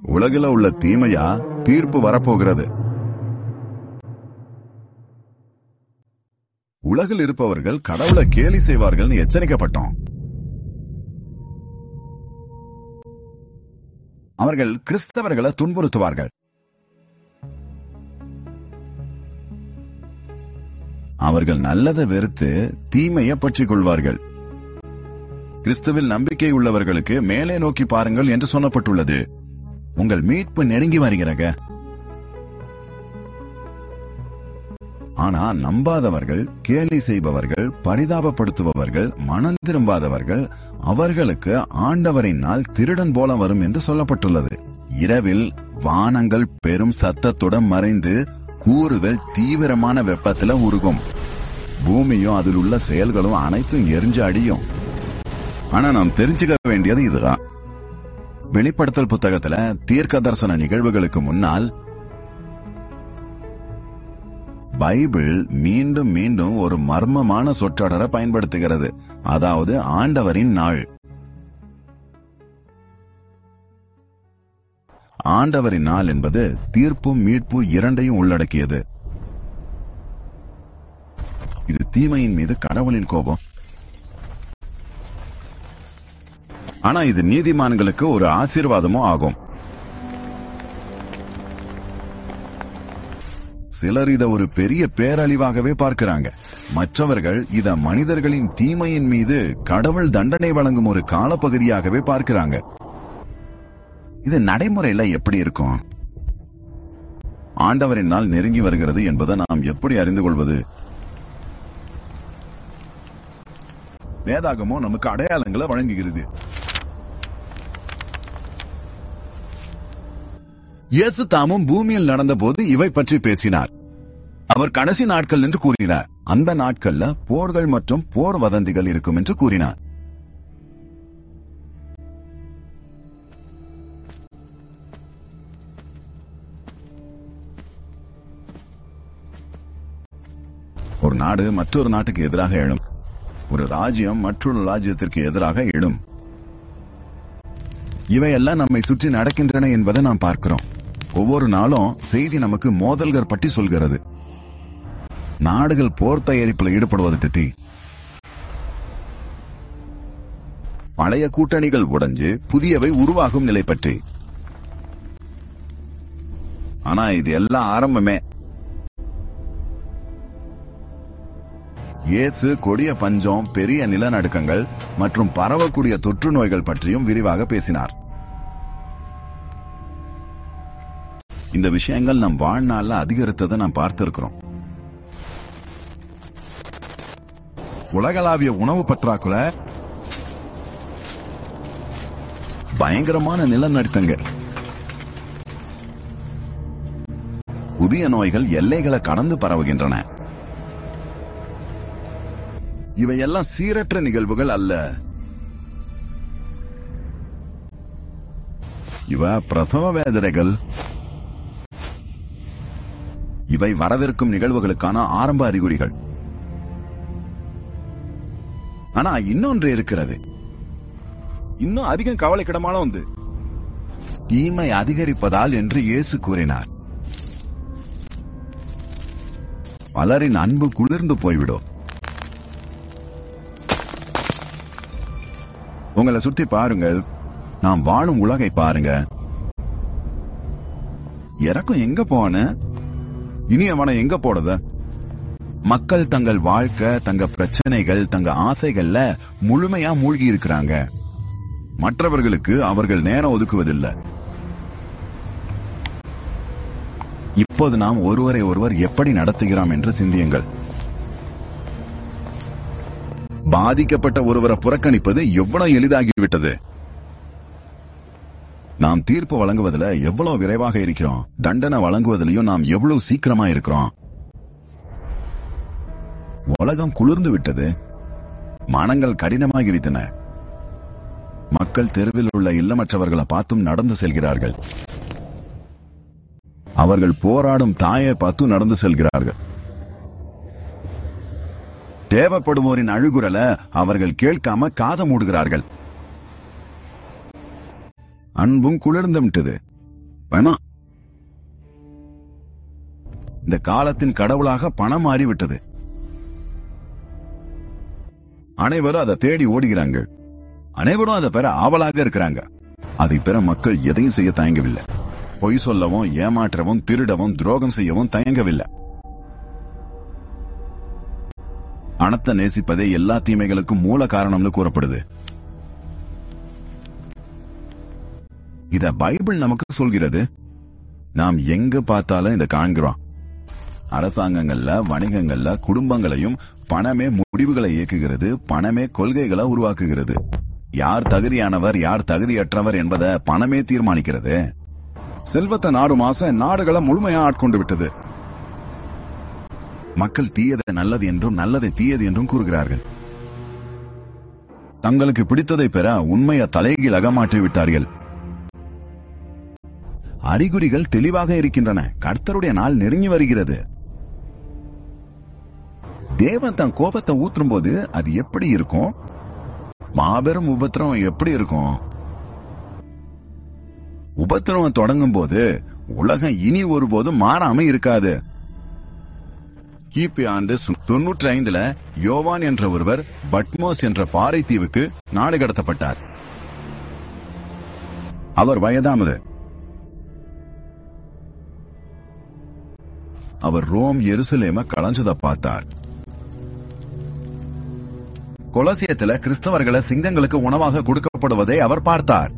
உலகில உள்ள தீமையா தீர்ப்பு வரப்போகிறது உலகில் இருப்பவர்கள் கடவுளை கேலி செய்வார்கள்னு எச்சரிக்கப்பட்டோம் அவர்கள் கிறிஸ்தவர்களை துன்புறுத்துவார்கள் அவர்கள் நல்லதை வெறுத்து தீமையை பற்றிக் கொள்வார்கள் கிறிஸ்துவில் நம்பிக்கை உள்ளவர்களுக்கு மேலே நோக்கி பாருங்கள் என்று சொல்லப்பட்டுள்ளது உங்கள் மீட்பு நெருங்கி வருகிறக ஆனா நம்பாதவர்கள் கேலி செய்பவர்கள் பரிதாபப்படுத்துபவர்கள் மனம் திரும்பாதவர்கள் அவர்களுக்கு ஆண்டவரின் நாள் திருடன் போல வரும் என்று சொல்லப்பட்டுள்ளது இரவில் வானங்கள் பெரும் சத்தத்துடன் மறைந்து கூறுகள் தீவிரமான வெப்பத்துல உருகும் பூமியும் அதில் உள்ள செயல்களும் அனைத்தும் எரிஞ்சு அடியும் ஆனா நாம் தெரிஞ்சுக்க வேண்டியது இதுதான் வெளிப்படுத்தல் புத்தகத்துல தீர்க்க தரிசன நிகழ்வுகளுக்கு முன்னால் பைபிள் மீண்டும் மீண்டும் ஒரு மர்மமான சொற்றொடரை பயன்படுத்துகிறது அதாவது ஆண்டவரின் நாள் ஆண்டவரின் நாள் என்பது தீர்ப்பும் மீட்பு இரண்டையும் உள்ளடக்கியது இது தீமையின் மீது கடவுளின் கோபம் ஆனா இது நீதிமான்களுக்கு ஒரு ஆசீர்வாதமும் ஆகும் சிலர் இத ஒரு பெரிய பேரழிவாகவே பார்க்கிறாங்க மற்றவர்கள் இத மனிதர்களின் தீமையின் மீது கடவுள் தண்டனை வழங்கும் ஒரு காலப்பகுதியாகவே பார்க்கிறாங்க இது நடைமுறையில எப்படி இருக்கும் ஆண்டவரின் நாள் நெருங்கி வருகிறது என்பதை நாம் எப்படி அறிந்து கொள்வது வேதாகமோ நமக்கு அடையாளங்களை வழங்குகிறது இயேசு தாமும் பூமியில் நடந்தபோது இவை பற்றி பேசினார் அவர் கடைசி நாட்கள் என்று கூறினார் அந்த நாட்கள்ல போர்கள் மற்றும் போர் வதந்திகள் இருக்கும் என்று கூறினார் ஒரு நாடு மற்றொரு நாட்டுக்கு எதிராக எழும் ஒரு ராஜ்யம் மற்றொரு ராஜ்யத்திற்கு எதிராக எழும் இவையெல்லாம் நம்மை சுற்றி நடக்கின்றன என்பதை நாம் பார்க்கிறோம் ஒவ்வொரு நாளும் செய்தி நமக்கு மோதல்கள் பற்றி சொல்கிறது நாடுகள் போர் தயாரிப்பில் ஈடுபடுவது பற்றி பழைய கூட்டணிகள் உடைஞ்சு புதியவை உருவாகும் நிலை பற்றி ஆனா இது எல்லாம் ஆரம்பமே இயேசு கொடிய பஞ்சம் பெரிய நிலநடுக்கங்கள் மற்றும் பரவக்கூடிய தொற்று நோய்கள் பற்றியும் விரிவாக பேசினார் இந்த விஷயங்கள் நம் வாழ்நாள்ல அதிகரித்ததை நாம் பார்த்திருக்கிறோம் உலகளாவிய உணவு பற்றாக்குறை பயங்கரமான நிலநடுக்கங்கள் புதிய நோய்கள் எல்லைகளை கடந்து பரவுகின்றன இவையெல்லாம் சீரற்ற நிகழ்வுகள் அல்ல இவ பிரசவ வேதனைகள் இவை வரவிருக்கும் நிகழ்வுகளுக்கான ஆரம்ப அறிகுறிகள் ஆனா இன்னொன்று இருக்கிறது இன்னும் அதிகம் கவலைக்கிடமான ஒன்று தீமை அதிகரிப்பதால் என்று இயேசு கூறினார் பலரின் அன்பு குளிர்ந்து போய்விடும் உங்களை சுத்தி பாருங்கள் நாம் வாழும் உலகை பாருங்க இறக்கம் எங்க போன இனி அவனை எங்க போடுத மக்கள் தங்கள் வாழ்க்கை தங்க பிரச்சனைகள் தங்க ஆசைகள்ல முழுமையா மூழ்கி இருக்கிறாங்க மற்றவர்களுக்கு அவர்கள் நேரம் ஒதுக்குவதில்லை இப்போது நாம் ஒருவரை ஒருவர் எப்படி நடத்துகிறோம் என்று சிந்தியுங்கள் பாதிக்கப்பட்ட ஒருவரை புறக்கணிப்பது எவ்வளவு எளிதாகிவிட்டது நாம் தீர்ப்பு வழங்குவதில் எவ்வளவு விரைவாக இருக்கிறோம் தண்டனை வழங்குவதிலையும் நாம் எவ்வளவு சீக்கிரமா இருக்கிறோம் உலகம் குளிர்ந்து விட்டது மனங்கள் கடினமாகிவிட்டன மக்கள் தெருவில் உள்ள இல்லமற்றவர்களை பார்த்தும் நடந்து செல்கிறார்கள் அவர்கள் போராடும் தாயை பார்த்தும் நடந்து செல்கிறார்கள் தேவைப்படுவோரின் அழுகுரலை அவர்கள் கேட்காம காத மூடுகிறார்கள் அன்பும் குளிர்ந்து விட்டது பயமா இந்த காலத்தின் கடவுளாக பணம் மாறிவிட்டது அனைவரும் அதை தேடி ஓடுகிறாங்க அனைவரும் அதை பெற ஆவலாக இருக்கிறாங்க அதை பெற மக்கள் எதையும் செய்ய தயங்கவில்லை பொய் சொல்லவும் ஏமாற்றவும் திருடவும் துரோகம் செய்யவும் தயங்கவில்லை பணத்தை நேசிப்பதே எல்லா தீமைகளுக்கும் மூல காரணம்னு கூறப்படுது இத பைபிள் நமக்கு சொல்கிறது நாம் எங்க பார்த்தாலும் இத காண்கிறோம் அரசாங்கங்கள்ல வணிகங்கள்ல குடும்பங்களையும் பணமே முடிவுகளை இயக்குகிறது பணமே கொள்கைகளை உருவாக்குகிறது யார் தகுதியானவர் யார் தகுதியற்றவர் என்பதை பணமே தீர்மானிக்கிறது செல்வத்தை நாடு மாச நாடுகளை முழுமையா ஆட்கொண்டு விட்டது மக்கள் தீயதை நல்லது என்றும் நல்லதை தீயது என்றும் கூறுகிறார்கள் தங்களுக்கு பிடித்ததை பெற உண்மையை தலைகீழாக மாற்றி விட்டார்கள் அறிகுறிகள் தெளிவாக இருக்கின்றன கர்த்தருடைய நாள் நெருங்கி வருகிறது தேவன் தன் கோபத்தை ஊற்றும் போது அது எப்படி இருக்கும் மாபெரும் உபத்திரம் எப்படி இருக்கும் உபத்திரவம் தொடங்கும் போது உலகம் இனி ஒருபோதும் மாறாம இருக்காது கிபி ஆண்டு தொன்னூற்றி ஐந்துல யோவான் என்ற ஒருவர் பட்மோஸ் என்ற பாறை தீவுக்கு நாடு கடத்தப்பட்டார் அவர் வயதாமது அவர் ரோம் எருசலேம களைஞ்சத பார்த்தார் கொலசியத்துல கிறிஸ்தவர்களை சிங்கங்களுக்கு உணவாக கொடுக்கப்படுவதை அவர் பார்த்தார்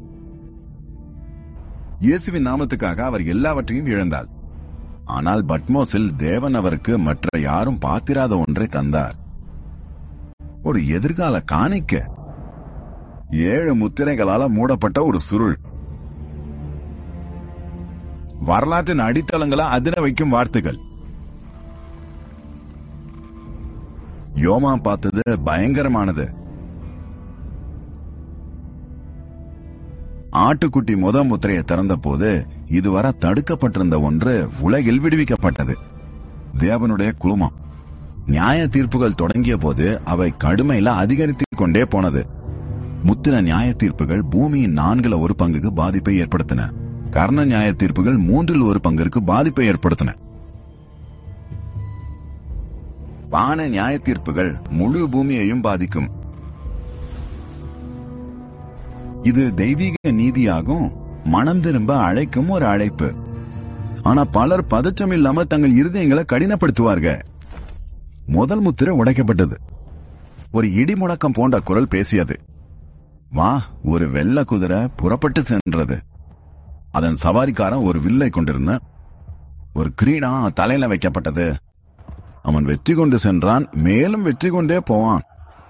இயேசுவின் நாமத்துக்காக அவர் எல்லாவற்றையும் இழந்தார் ஆனால் பட்மோஸில் தேவன் அவருக்கு மற்ற யாரும் பார்த்திராத ஒன்றை தந்தார் ஒரு எதிர்கால காணிக்க ஏழு முத்திரைகளால மூடப்பட்ட ஒரு சுருள் வரலாற்றின் அடித்தளங்களை அதிர வைக்கும் வார்த்தைகள் யோமா பார்த்தது பயங்கரமானது ஆட்டுக்குட்டி முத முத்திரையை திறந்த போது இதுவரை தடுக்கப்பட்டிருந்த ஒன்று உலகில் விடுவிக்கப்பட்டது தேவனுடைய குழுமம் நியாய தீர்ப்புகள் தொடங்கிய போது அவை கடுமையில அதிகரித்துக் கொண்டே போனது முத்திர நியாய தீர்ப்புகள் பூமியின் நான்குல ஒரு பங்குக்கு பாதிப்பை ஏற்படுத்தின கர்ண நியாய தீர்ப்புகள் மூன்றில் ஒரு பங்கிற்கு பாதிப்பை ஏற்படுத்தின வான நியாய தீர்ப்புகள் முழு பூமியையும் பாதிக்கும் இது தெய்வீக நீதியாகும் மனம் திரும்ப அழைக்கும் ஒரு அழைப்பு ஆனா பலர் பதற்றம் இல்லாம தங்கள் இருதயங்களை கடினப்படுத்துவார்கள் முதல் முத்திரை உடைக்கப்பட்டது ஒரு இடி முழக்கம் போன்ற குரல் பேசியது வா ஒரு வெள்ள குதிரை புறப்பட்டு சென்றது அதன் சவாரிக்காரன் ஒரு வில்லை கொண்டிருந்த ஒரு கிரீடா தலையில வைக்கப்பட்டது அவன் வெற்றி கொண்டு சென்றான் மேலும் வெற்றி கொண்டே போவான்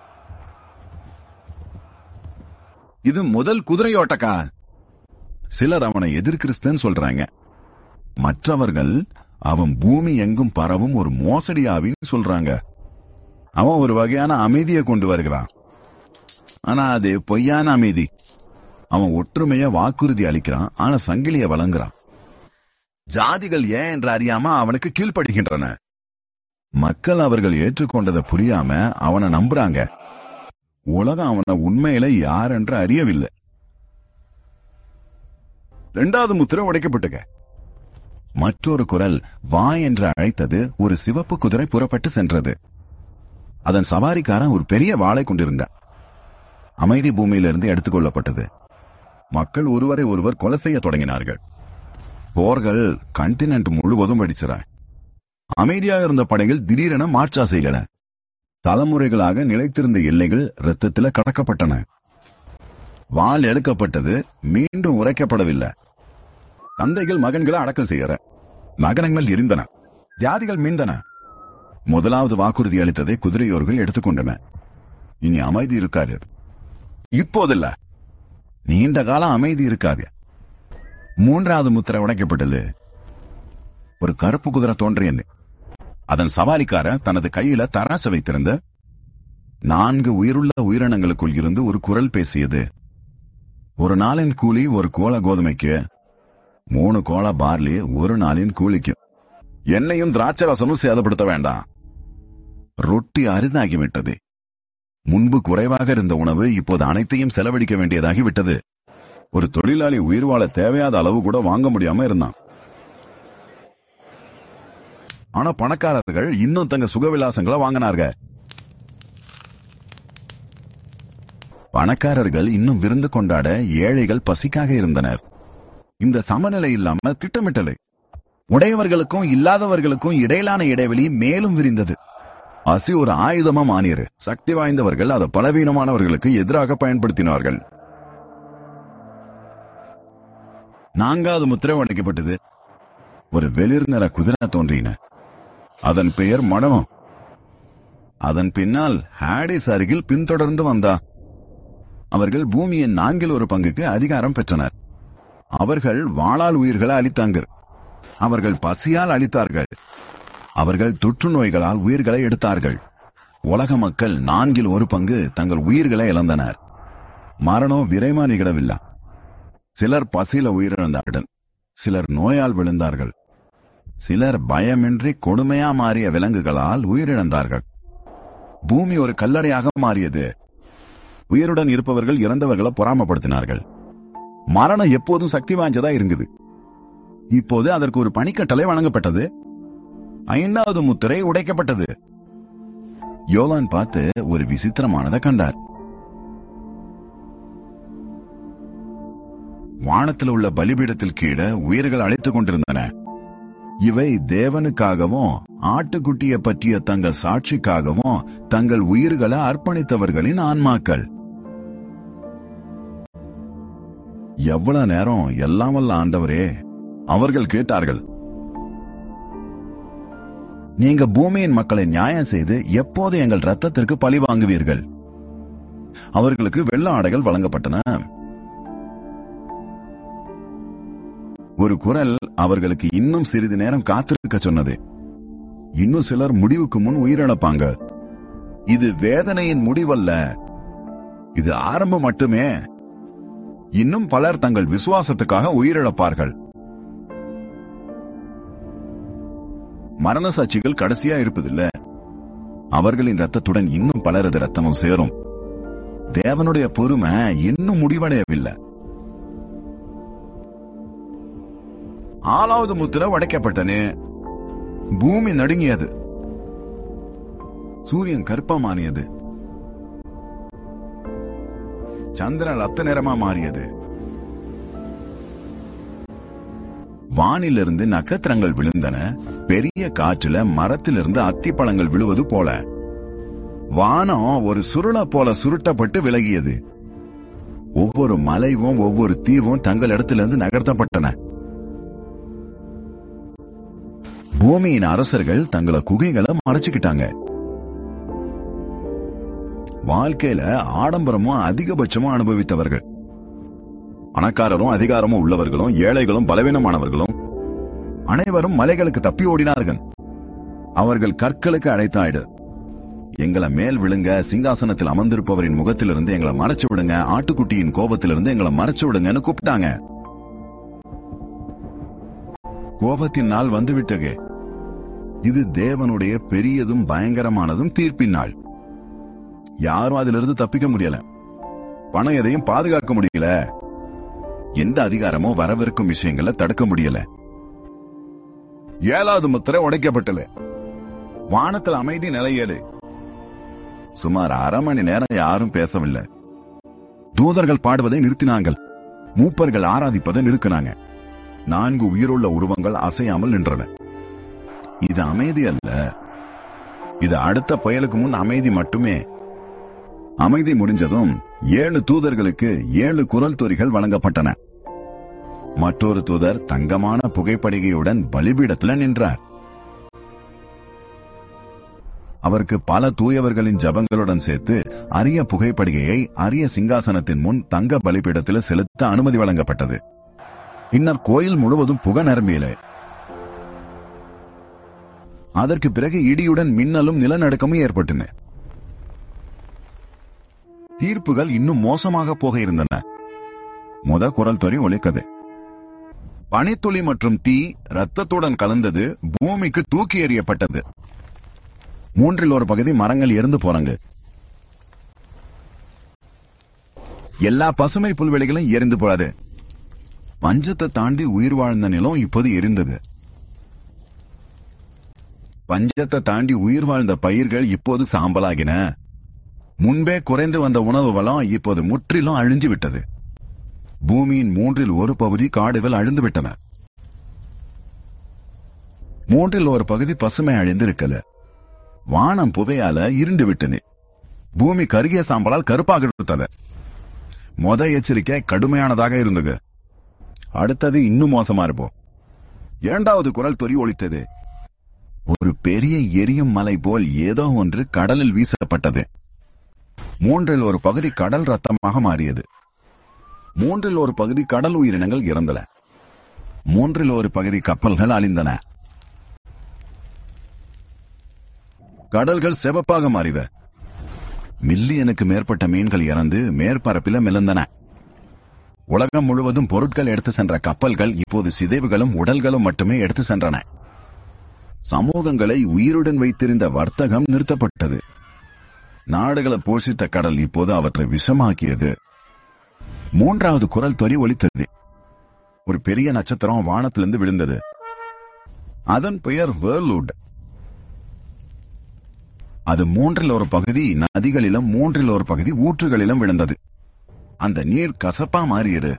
இது முதல் குதிரையோட்டக்கா சிலர் அவனை எதிர்கிறிஸ்தன் சொல்றாங்க மற்றவர்கள் அவன் பூமி எங்கும் பரவும் ஒரு மோசடியாவின்னு சொல்றாங்க அவன் ஒரு வகையான அமைதியை கொண்டு வருகிறான் ஆனா அது பொய்யான அமைதி அவன் ஒற்றுமைய வாக்குறுதி அளிக்கிறான் ஆனா சங்கிலிய வழங்குறான் ஜாதிகள் ஏன் என்று அறியாம அவனுக்கு கீழ்ப்படுகின்றன மக்கள் அவர்கள் ஏற்றுக்கொண்டதை புரியாம அவனை நம்புறாங்க உலகம் அவனை உண்மையில யார் என்று அறியவில்லை இரண்டாவது முத்திரை உடைக்கப்பட்டுக மற்றொரு குரல் வா என்று அழைத்தது ஒரு சிவப்பு குதிரை புறப்பட்டு சென்றது அதன் சவாரிக்காரன் ஒரு பெரிய வாளை கொண்டிருந்தார் அமைதி பூமியிலிருந்து எடுத்துக்கொள்ளப்பட்டது மக்கள் ஒருவரை ஒருவர் கொலை செய்ய தொடங்கினார்கள் போர்கள் கண்டினென்ட் முழுவதும் வெடிச்சன அமைதியாக இருந்த படைகள் திடீரென மார்ச்சா செய்தன தலைமுறைகளாக நிலைத்திருந்த எல்லைகள் இரத்தத்தில கடக்கப்பட்டன வாள் எடுக்கப்பட்டது மீண்டும் உரைக்கப்படவில்லை தந்தைகள் மகன்களை அடக்கம் செய்யற நகரங்கள் எரிந்தன ஜாதிகள் மீண்டன முதலாவது வாக்குறுதி அளித்ததை குதிரையோர்கள் எடுத்துக்கொண்டன இனி அமைதி இருக்காது இப்போதில்ல நீண்ட காலம் அமைதி இருக்காது மூன்றாவது முத்திரை உடைக்கப்பட்டது ஒரு கருப்பு குதிரை தோன்றியது அதன் சவாரிக்கார தனது கையில தராசு வைத்திருந்த நான்கு உயிருள்ள உயிரினங்களுக்குள் இருந்து ஒரு குரல் பேசியது ஒரு நாளின் கூலி ஒரு கோல கோதுமைக்கு மூணு கோல பார்லி ஒரு நாளின் கூலிக்கு என்னையும் திராட்சை ரசமும் சேதப்படுத்த வேண்டாம் ரொட்டி அரிதாகிவிட்டது முன்பு குறைவாக இருந்த உணவு இப்போது அனைத்தையும் செலவழிக்க வேண்டியதாகி விட்டது ஒரு தொழிலாளி உயிர் வாழ தேவையாத அளவு கூட வாங்க முடியாம இருந்தான் ஆனா பணக்காரர்கள் இன்னும் தங்க சுகவிலாசங்களை வாங்கினார்கள் பணக்காரர்கள் இன்னும் விருந்து கொண்டாட ஏழைகள் பசிக்காக இருந்தனர் இந்த சமநிலை இல்லாம திட்டமிட்டலை உடையவர்களுக்கும் இல்லாதவர்களுக்கும் இடையிலான இடைவெளி மேலும் விரிந்தது பசி ஒரு ஆயுதமா மாறியது சக்தி வாய்ந்தவர்கள் அதை பலவீனமானவர்களுக்கு எதிராக பயன்படுத்தினார்கள் நான்காவது முத்திரை உடைக்கப்பட்டது ஒரு வெளிர் நிற குதிரை தோன்றின அதன் பெயர் மடமம் அதன் பின்னால் ஹாடிஸ் அருகில் பின்தொடர்ந்து வந்தா அவர்கள் பூமியின் நான்கில் ஒரு பங்குக்கு அதிகாரம் பெற்றனர் அவர்கள் வாளால் உயிர்களை அளித்தாங்க அவர்கள் பசியால் அளித்தார்கள் அவர்கள் தொற்று நோய்களால் உயிர்களை எடுத்தார்கள் உலக மக்கள் நான்கில் ஒரு பங்கு தங்கள் உயிர்களை இழந்தனர் மரணம் விரைமா நிகழவில்லை சிலர் பசியில உயிரிழந்தார்கள் சிலர் நோயால் விழுந்தார்கள் சிலர் பயமின்றி கொடுமையா மாறிய விலங்குகளால் உயிரிழந்தார்கள் பூமி ஒரு கல்லறையாக மாறியது உயிருடன் இருப்பவர்கள் இறந்தவர்களை பொறாமப்படுத்தினார்கள் மரணம் எப்போதும் சக்தி வாய்ந்ததா இருந்தது இப்போது அதற்கு ஒரு பணிக்கட்டளை வழங்கப்பட்டது ஐந்தாவது முத்திரை உடைக்கப்பட்டது யோலான் பார்த்து ஒரு விசித்திரமானதை கண்டார் வானத்தில் உள்ள பலிபீடத்தில் கீழே உயிர்கள் அழைத்துக் கொண்டிருந்தன இவை தேவனுக்காகவும் ஆட்டுக்குட்டியை பற்றிய தங்கள் சாட்சிக்காகவும் தங்கள் உயிர்களை அர்ப்பணித்தவர்களின் ஆன்மாக்கள் எவ்வளவு நேரம் எல்லாம் வல்ல ஆண்டவரே அவர்கள் கேட்டார்கள் நீங்க பூமியின் மக்களை நியாயம் செய்து எப்போது எங்கள் ரத்தத்திற்கு பழி வாங்குவீர்கள் அவர்களுக்கு வெள்ள ஆடைகள் வழங்கப்பட்டன ஒரு குரல் அவர்களுக்கு இன்னும் சிறிது நேரம் காத்திருக்க சொன்னது இன்னும் சிலர் முடிவுக்கு முன் உயிரிழப்பாங்க இது வேதனையின் முடிவல்ல இது ஆரம்பம் மட்டுமே இன்னும் பலர் தங்கள் விசுவாசத்துக்காக உயிரிழப்பார்கள் மரண சாட்சிகள் கடைசியா இருப்பதில்ல அவர்களின் ரத்தத்துடன் இன்னும் பலரது ரத்தமும் சேரும் தேவனுடைய பொறுமை இன்னும் முடிவடையவில்லை ஆறாவது முத்திரை உடைக்கப்பட்டனே பூமி நடுங்கியது சூரியன் கருப்பமானியது சந்திரன் ரத்த நிறமா மாறியது வானிலிருந்து நட்சத்திரங்கள் விழுந்தன பெரிய காற்றுல மரத்திலிருந்து அத்திப்பழங்கள் விழுவது போல வானம் ஒரு சுருளை போல சுருட்டப்பட்டு விலகியது ஒவ்வொரு மலைவும் ஒவ்வொரு தீவும் தங்கள் இடத்திலிருந்து நகர்த்தப்பட்டன பூமியின் அரசர்கள் தங்களை குகைகளை மறைச்சுக்கிட்டாங்க வாழ்க்கையில ஆடம்பரமும் அதிகபட்சமும் அனுபவித்தவர்கள் பணக்காரரும் அதிகாரமும் உள்ளவர்களும் ஏழைகளும் பலவீனமானவர்களும் அனைவரும் மலைகளுக்கு தப்பி ஓடினார்கள் அவர்கள் கற்களுக்கு அழைத்தாயிடு எங்களை மேல் விழுங்க சிங்காசனத்தில் அமர்ந்திருப்பவரின் முகத்திலிருந்து எங்களை மறைச்சு விடுங்க ஆட்டுக்குட்டியின் கோபத்திலிருந்து எங்களை மறைச்சு விடுங்கன்னு கூப்பிட்டாங்க கோபத்தின் நாள் வந்துவிட்டது இது தேவனுடைய பெரியதும் பயங்கரமானதும் தீர்ப்பின் நாள் யாரும் அதிலிருந்து தப்பிக்க முடியல பணம் எதையும் பாதுகாக்க முடியல எந்த அதிகாரமோ வரவிருக்கும் விஷயங்களை தடுக்க முடியல ஏழாவது முத்திரை உடைக்கப்பட்டது வானத்தில் அமைதி நிலையேடு சுமார் அரை மணி நேரம் யாரும் பேசவில்லை தூதர்கள் பாடுவதை நிறுத்தினாங்கள் மூப்பர்கள் ஆராதிப்பதை நிறுத்தினாங்க நான்கு உயிருள்ள உருவங்கள் அசையாமல் நின்றன இது அமைதி அல்ல இது அடுத்த புயலுக்கு முன் அமைதி மட்டுமே அமைதி முடிஞ்சதும் ஏழு தூதர்களுக்கு ஏழு குரல் தொரிகள் வழங்கப்பட்டன மற்றொரு தூதர் தங்கமான புகைப்படிகையுடன் பலிபீடத்தில் நின்றார் அவருக்கு பல தூயவர்களின் ஜபங்களுடன் சேர்த்து அரிய புகைப்படிகையை அரிய சிங்காசனத்தின் முன் தங்க பலிபீடத்தில் செலுத்த அனுமதி வழங்கப்பட்டது பின்னர் கோயில் முழுவதும் புக நிரம்பியலே அதற்கு பிறகு இடியுடன் மின்னலும் நிலநடுக்கமும் ஏற்பட்டன தீர்ப்புகள் இன்னும் மோசமாக போக இருந்தன முத குரல் தொரி ஒலிக்கது பனித்துளி மற்றும் தீ ரத்தத்துடன் கலந்தது பூமிக்கு தூக்கி எறியப்பட்டது மூன்றில் ஒரு பகுதி மரங்கள் எரிந்து போறாங்க எல்லா பசுமை புல்வெளிகளும் எரிந்து போனது பஞ்சத்தை தாண்டி உயிர் வாழ்ந்த நிலம் இப்போது எரிந்தது பஞ்சத்தை தாண்டி உயிர் வாழ்ந்த பயிர்கள் இப்போது சாம்பலாகின முன்பே குறைந்து வந்த உணவு வளம் இப்போது முற்றிலும் அழிஞ்சு விட்டது பூமியின் மூன்றில் ஒரு பகுதி காடுகள் அழிந்து விட்டன மூன்றில் ஒரு பகுதி பசுமை அழிந்திருக்கல வானம் புகையால இருண்டு விட்டது பூமி கருகிய சாம்பலால் கருப்பாக இருந்தது மொத எச்சரிக்கை கடுமையானதாக இருந்தது அடுத்தது இன்னும் மோசமா இருப்போம் இரண்டாவது குரல் தொரி ஒலித்தது ஒரு பெரிய எரியும் மலை போல் ஏதோ ஒன்று கடலில் வீசப்பட்டது மூன்றில் ஒரு பகுதி கடல் ரத்தமாக மாறியது மூன்றில் ஒரு பகுதி கடல் உயிரினங்கள் இறந்தன மூன்றில் ஒரு பகுதி கப்பல்கள் அழிந்தன கடல்கள் செவப்பாக மாறிவ மில்லியனுக்கு மேற்பட்ட மீன்கள் இறந்து மேற்பரப்பில மிதந்தன உலகம் முழுவதும் பொருட்கள் எடுத்து சென்ற கப்பல்கள் இப்போது சிதைவுகளும் உடல்களும் மட்டுமே எடுத்து சென்றன சமூகங்களை உயிருடன் வைத்திருந்த வர்த்தகம் நிறுத்தப்பட்டது நாடுகளை போஷித்த கடல் இப்போது அவற்றை விஷமாக்கியது மூன்றாவது குரல் தொரி ஒலித்தது ஒரு பெரிய நட்சத்திரம் வானத்திலிருந்து விழுந்தது அதன் பெயர் வேர்லூட் அது மூன்றில் ஒரு பகுதி நதிகளிலும் மூன்றில் ஒரு பகுதி ஊற்றுகளிலும் விழுந்தது அந்த நீர் கசப்பா மாறியது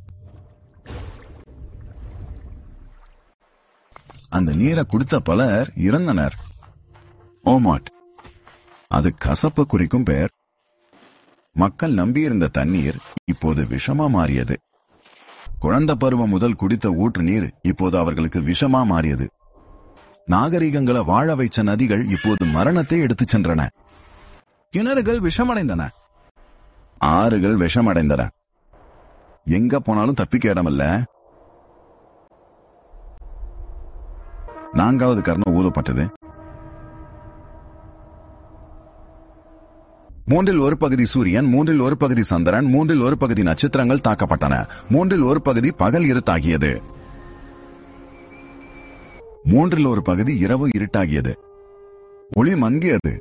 அந்த நீரை குடித்த பலர் இறந்தனர் ஓமாட் அது கசப்பு குறிக்கும் பெயர் மக்கள் நம்பியிருந்த தண்ணீர் இப்போது விஷமா மாறியது குழந்தை பருவம் முதல் குடித்த ஊற்று நீர் இப்போது அவர்களுக்கு விஷமா மாறியது நாகரிகங்களை வாழ வைச்ச நதிகள் இப்போது மரணத்தை எடுத்துச் சென்றன கிணறுகள் விஷமடைந்தன ஆறுகள் விஷமடைந்தன எங்க போனாலும் தப்பிக்க இடமில்ல நான்காவது கர்ணம் ஊதப்பட்டது மூன்றில் ஒரு பகுதி சூரியன் மூன்றில் ஒரு பகுதி சந்திரன் மூன்றில் ஒரு பகுதி நட்சத்திரங்கள் தாக்கப்பட்டன மூன்றில் ஒரு பகுதி பகல் இருட்டாகியது மூன்றில் ஒரு பகுதி இரவு இருட்டாகியது ஒளி மங்கியது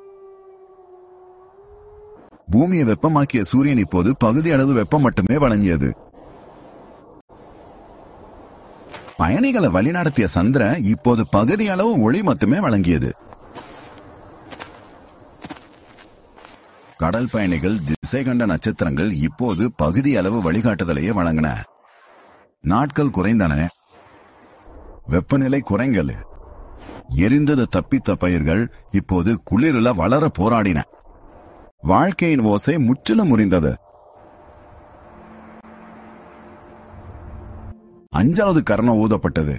பூமியை வெப்பமாக்கிய சூரியன் இப்போது பகுதி அளவு வெப்பம் மட்டுமே வழங்கியது பயணிகளை வழிநடத்திய சந்திரன் இப்போது பகுதி அளவு ஒளி மட்டுமே வழங்கியது கடல் பயணிகள் திசை கண்ட நட்சத்திரங்கள் இப்போது பகுதி அளவு வழிகாட்டுதலையே வழங்கின நாட்கள் குறைந்தன வெப்பநிலை குறைங்கல் எரிந்தது தப்பித்த பயிர்கள் இப்போது குளிரில வளர போராடின வாழ்க்கையின் ஓசை முற்றிலும் முறிந்தது அஞ்சாவது கர்ணம் ஊதப்பட்டது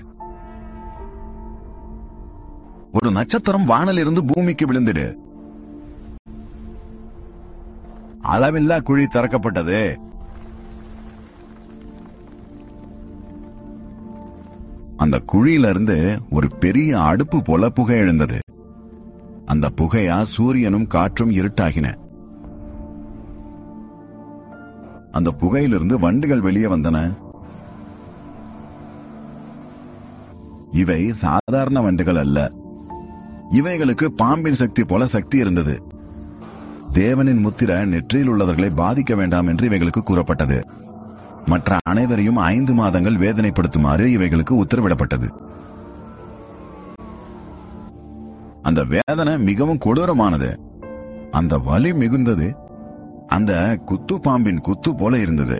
ஒரு நட்சத்திரம் வானிலிருந்து பூமிக்கு விழுந்துடு அளவில்லா குழி திறக்கப்பட்டது அந்த குழியிலிருந்து ஒரு பெரிய அடுப்பு போல புகை எழுந்தது அந்த புகையா சூரியனும் காற்றும் இருட்டாகின அந்த புகையிலிருந்து வண்டுகள் வெளியே வந்தன இவை சாதாரண வண்டுகள் அல்ல இவைகளுக்கு பாம்பின் சக்தி போல சக்தி இருந்தது தேவனின் முத்திர நெற்றியில் உள்ளவர்களை பாதிக்க வேண்டாம் என்று இவைகளுக்கு கூறப்பட்டது மற்ற அனைவரையும் ஐந்து மாதங்கள் வேதனைப்படுத்துமாறு இவைகளுக்கு உத்தரவிடப்பட்டது அந்த வேதனை மிகவும் கொடூரமானது அந்த வலி மிகுந்தது அந்த குத்து பாம்பின் குத்து போல இருந்தது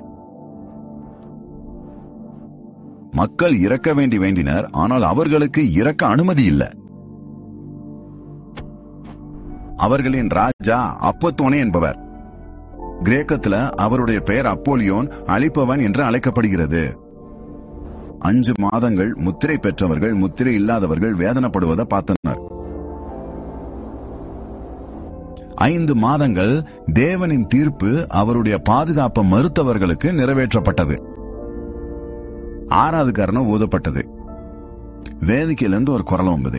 மக்கள் இறக்க வேண்டி வேண்டினர் ஆனால் அவர்களுக்கு இறக்க அனுமதி இல்லை அவர்களின் ராஜா அப்பத்தோனே என்பவர் கிரேக்கத்துல அவருடைய பெயர் அப்போலியோன் அழிப்பவன் என்று அழைக்கப்படுகிறது அஞ்சு மாதங்கள் முத்திரை பெற்றவர்கள் முத்திரை இல்லாதவர்கள் வேதனைப்படுவதை பார்த்தனர் ஐந்து மாதங்கள் தேவனின் தீர்ப்பு அவருடைய பாதுகாப்பை மறுத்தவர்களுக்கு நிறைவேற்றப்பட்டது ஆறாவது காரணம் ஊதப்பட்டது வேதிக்கையிலிருந்து ஒரு குரல் வந்தது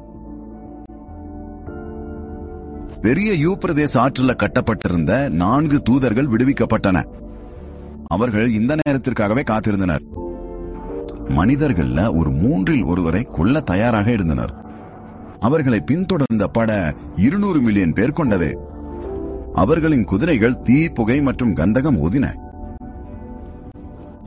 பெரிய யூ பிரதேச ஆற்றில கட்டப்பட்டிருந்த நான்கு தூதர்கள் விடுவிக்கப்பட்டன அவர்கள் இந்த நேரத்திற்காகவே காத்திருந்தனர் மனிதர்கள்ல ஒரு மூன்றில் ஒருவரை கொல்ல தயாராக இருந்தனர் அவர்களை பின்தொடர்ந்த பட இருநூறு மில்லியன் பேர் கொண்டது அவர்களின் குதிரைகள் தீ புகை மற்றும் கந்தகம் ஊதின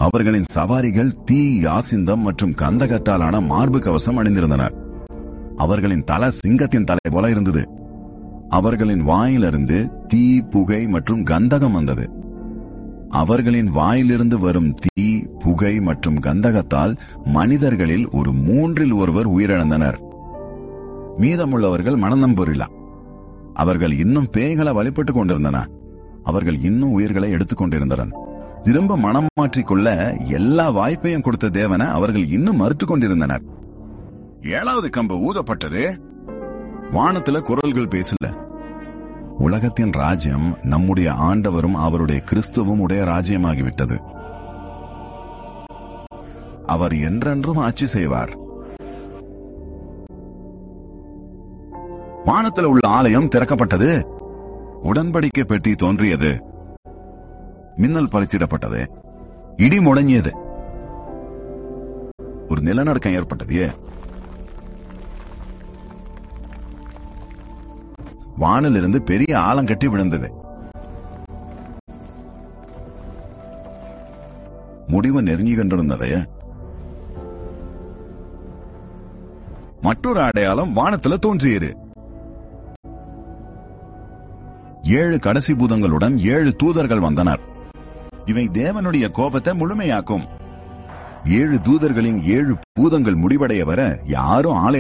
அவர்களின் சவாரிகள் தீ யாசிந்தம் மற்றும் கந்தகத்தாலான மார்பு கவசம் அணிந்திருந்தனர் அவர்களின் தலை சிங்கத்தின் தலை போல இருந்தது அவர்களின் வாயிலிருந்து தீ புகை மற்றும் கந்தகம் வந்தது அவர்களின் வாயிலிருந்து வரும் தீ புகை மற்றும் கந்தகத்தால் மனிதர்களில் ஒரு மூன்றில் ஒருவர் உயிரிழந்தனர் மீதமுள்ளவர்கள் மனநம்பொறிலா அவர்கள் இன்னும் பேய்களை வழிபட்டுக் கொண்டிருந்தனர் அவர்கள் இன்னும் உயிர்களை எடுத்துக் கொண்டிருந்தனர் திரும்ப மனம் மாற்றிக்கொள்ள எல்லா வாய்ப்பையும் கொடுத்த தேவனை அவர்கள் இன்னும் மறுத்துக் கொண்டிருந்தனர் ஏழாவது கம்பு ஊதப்பட்டது வானத்துல குரல்கள் பேசல உலகத்தின் ராஜ்யம் நம்முடைய ஆண்டவரும் அவருடைய கிறிஸ்துவும் உடைய ராஜ்யமாகிவிட்டது அவர் என்றென்றும் ஆட்சி செய்வார் வானத்தில் உள்ள ஆலயம் திறக்கப்பட்டது உடன்படிக்கை பெட்டி தோன்றியது மின்னல் பறிச்சிடப்பட்டது இடி முடங்கியது ஒரு நிலநடுக்கம் ஏற்பட்டது வானிலிருந்து பெரிய ஆலங்கட்டி விழுந்தது முடிவு நெருங்கி கொண்டிருந்தது மற்றொரு அடையாளம் வானத்துல தோன்றியது ஏழு கடைசி பூதங்களுடன் ஏழு தூதர்கள் வந்தனர் இவை தேவனுடைய கோபத்தை முழுமையாக்கும் ஏழு தூதர்களின் ஏழு பூதங்கள் முடிவடைய வர யாரும் ஆலய